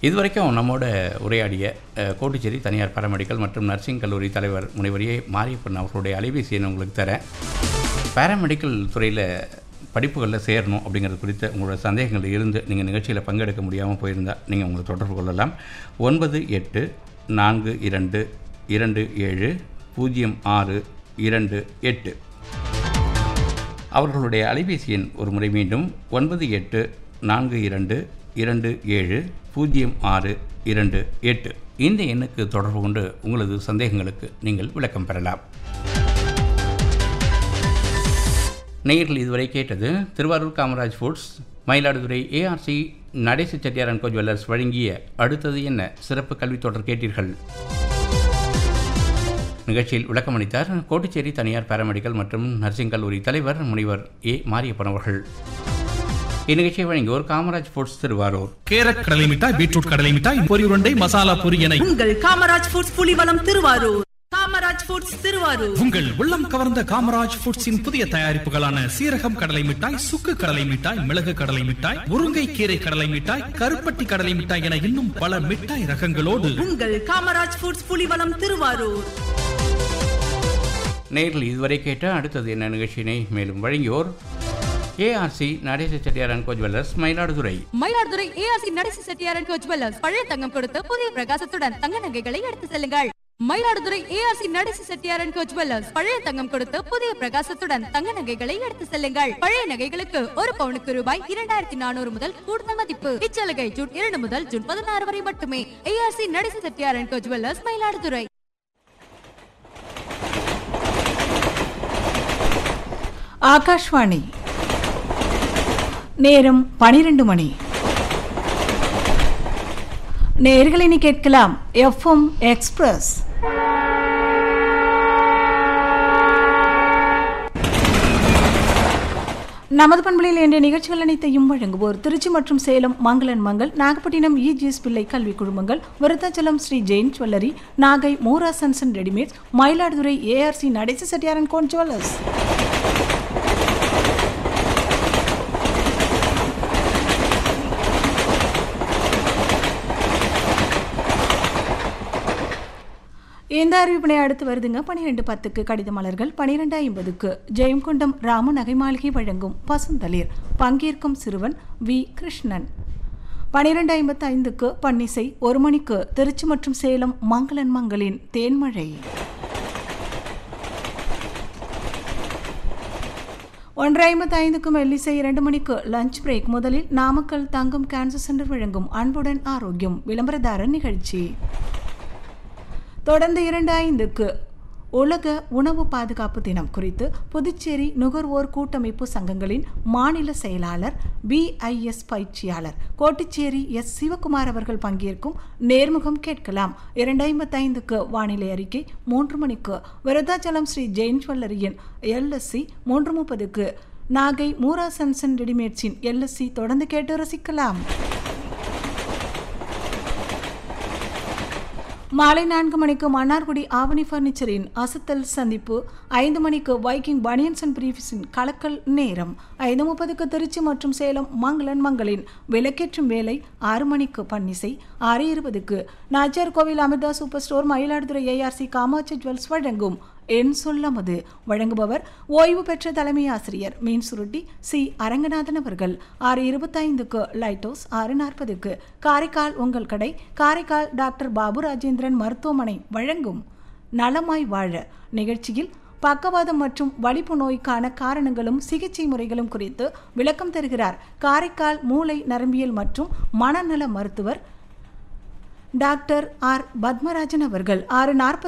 இதுவரைக்கும் நம்மோட உரையாடிய அஹ், கோட்டுச்சேரி தனியார் பாராமெடிக்கல் மற்றும் நர்சிங் கல்லூரி தலைவர் முனைவர் ஏ மாரியப்பன் அவர்களுடைய அலைபேசி எண் உங்களுக்கு தரேன் பாராமெடிக்கல் துறையில் படிப்புகளில் சேரணும் அப்படிங்கிறது குறித்த உங்களோட சந்தேகங்கள் இருந்து நீங்கள் நிகழ்ச்சியில் பங்கெடுக்க முடியாமல் போயிருந்தால் நீங்கள் உங்களை தொடர்பு கொள்ளலாம் ஒன்பது எட்டு நான்கு இரண்டு இரண்டு ஏழு பூஜ்ஜியம் ஆறு இரண்டு எட்டு அவர்களுடைய அலைபேசி எண் ஒரு முறை மீண்டும் ஒன்பது எட்டு நான்கு இரண்டு இரண்டு ஏழு பூஜ்ஜியம் ஆறு இரண்டு எட்டு இந்த எண்ணுக்கு தொடர்பு கொண்டு உங்களது சந்தேகங்களுக்கு நீங்கள் விளக்கம் பெறலாம் நேயர்கள் இதுவரை கேட்டது Thiruvarur Kamaraj foods Mayiladuthurai ARC Natesa Chettiar and co jewellers வழங்கிய அடுத்தது என்ன சிறப்பு கல்வித் தொடர் கேட்டீர்கள் நிகழ்ச்சியில் விளக்கமளித்தார் கோட்டுச்சேரி தனியார் பாராமெடிக்கல் மற்றும் நர்சிங் கல்லூரி தலைவர் முனைவர் ஏ மாரியப்பன் அவர்கள் இந்நிகழ்ச்சியை வழங்கியோர் காமராஜ் ஃபுட்ஸ் திருவாரூர் கேரட் கடலை மிட்டாய் பீட்ரூட் கடலை மிட்டாய் பொரி உருண்டை மசாலா பொரி என உங்கள் காமராஜ் ஃபுட்ஸ் புலிவலம் திருவாரூர் காமராஜ் ஃபுட்ஸ் திருவாரூர் உங்கள் உள்ளம் கவர்ந்த காமராஜ் ஃபுட்ஸின் புதிய தயாரிப்புகளான சீரகம் கடலை மிட்டாய் சுக்கு கடலை மிட்டாய் மிளகு கடலை மிட்டாய் முருங்கை கீரை கடலை மிட்டாய் கருப்பட்டி கடலை மிட்டாய் என இன்னும் பல மிட்டாய் ரகங்களோடு உங்கள் காமராஜ் ஃபுட்ஸ் புலிவலம் திருவாரூர் நேரில் இதுவரை கேட்ட அடுத்தது என்ன நிகழ்ச்சியினை மேலும் வழங்கியோர் ARC Natesa Chettiar and co jewellers Mayiladuthurai Mayiladuthurai ARC Natesa Chettiar and co jewellers பழைய தங்கம் கொடுத்து புதிய பிரகாசத்துடன் தங்க நகைகளை எடுத்து செல்லுங்கள் Mayiladuthurai ARC Natesa Chettiar and co jewellers பழைய தங்கம் கொடுத்து புதிய பிரகாசத்துடன் தங்க நகைகளை எடுத்து செல்லுங்கள் பழைய நகைகளுக்கு ஒரு பவுனுக்கு ரூபாய் இரண்டாயிரத்தி நானூறு முதல் கூடுதல் மதிப்பு இச்சலுகை ஜூன் இரண்டு முதல் ஜூன் பதினாறு வரை மட்டுமே ARC Natesa Chettiar and co jewellers Mayiladuthurai Akashvani நேரம் பனிரெண்டு மணி நேர்களினி கேட்கலாம் எஃப்எம் எக்ஸ்பிரஸ் நமது பண்புகளில் இன்றைய நிகழ்ச்சிகள் அனைத்தையும் வழங்குவோர் திருச்சி மற்றும் சேலம் மங்களன் மங்கள் நாகப்பட்டினம் இஜிஎஸ் பிள்ளை கல்வி குழுமங்கள் விருத்தாச்சலம் ஸ்ரீ ஜெயின் ஜுவல்லரி நாகை மோரா சன்சன் readymades Mayiladuthurai ARC Natesa Chettiar and cone jewellers இந்த அறிவிப்பினை அடுத்து வருதுங்க பனிரெண்டு பத்துக்கு கடித மலர்கள் பனிரெண்டு ஐம்பதுக்கு ஜெயங்கொண்டம் ராம நகை மாளிகை வழங்கும் பசுந்தளிர் பங்கேற்கும் சிறுவன் வி கிருஷ்ணன் பனிரெண்டு ஐம்பத்து ஐந்துக்கு பன்னிசை ஒரு மணிக்கு திருச்சி மற்றும் சேலம் மங்களன் மங்களின் தேன்மழை ஒன்று ஐம்பத்து ஐந்துக்கும் எல்லிசை இரண்டு மணிக்கு லஞ்ச் பிரேக் முதலில் நாமக்கல் தங்கம் கேன்சர் சென்டர் வழங்கும் அன்புடன் ஆரோக்கியம் விளம்பரதார நிகழ்ச்சி தொடர்ந்து இரண்டு ஐந்துக்கு உலக உணவு பாதுகாப்பு தினம் குறித்து புதுச்சேரி நுகர்வோர் கூட்டமைப்பு சங்கங்களின் மாநில செயலாளர் பிஐஎஸ் பயிற்சியாளர் கோட்டுச்சேரி எஸ் சிவகுமார் அவர்கள் பங்கேற்கும் நேர்முகம் கேட்கலாம் இரண்டு ஐம்பத்தைந்துக்கு வானிலை அறிக்கை மூன்று மணிக்கு விருதாச்சலம் ஸ்ரீ ஜெயின் ஜுவல்லரியின் எல்எஸ்சி மூன்று முப்பதுக்கு நாகை மூரா சன்சன் ரெடிமேட்ஸின் எல்எஸ்சி தொடர்ந்து கேட்டு ரசிக்கலாம் மாலை நான்கு மணிக்கு மன்னார்குடி ஆவணி பர்னிச்சரின் அசத்தல் சந்திப்பு ஐந்து மணிக்கு வைக்கிங் பனியன்ஸ் அண்ட் பிரீஃப்ஸின் கலக்கல் நேரம் ஐந்து முப்பதுக்கு திருச்சி மற்றும் சேலம் மங்களன் மங்களின் விளக்கேற்றும் வேலை ஆறு மணிக்கு பன்னிசை ஆறு இருபதுக்கு Nachiyar Kovil Amirtha super store Mayiladuthurai ARC Kamatchi jewels வழங்கும் என் சொல்லமது வழங்குபவர் ஓய்வு பெற்ற தலைமை ஆசிரியர் மீன் சுருட்டி சி அரங்கநாதன் அவர்கள் ஆறு இருபத்தைந்துக்கு லைட் ஹவுஸ் ஆறு நாற்பதுக்கு காரைக்கால் உங்கள் கடை காரைக்கால் டாக்டர் பாபு ராஜேந்திரன் மருத்துவமனை வழங்கும் நலமாய் வாழ நிகழ்ச்சியில் பக்கவாதம் மற்றும் வலிப்பு நோய்க்கான காரணங்களும் சிகிச்சை முறைகளும் குறித்து விளக்கம் தருகிறார் காரைக்கால் மூளை நரம்பியல் மற்றும் மனநல மருத்துவர் டாக்டர் ஆர் பத்மராஜன் அவர்கள் ஆறு நாற்பத்தி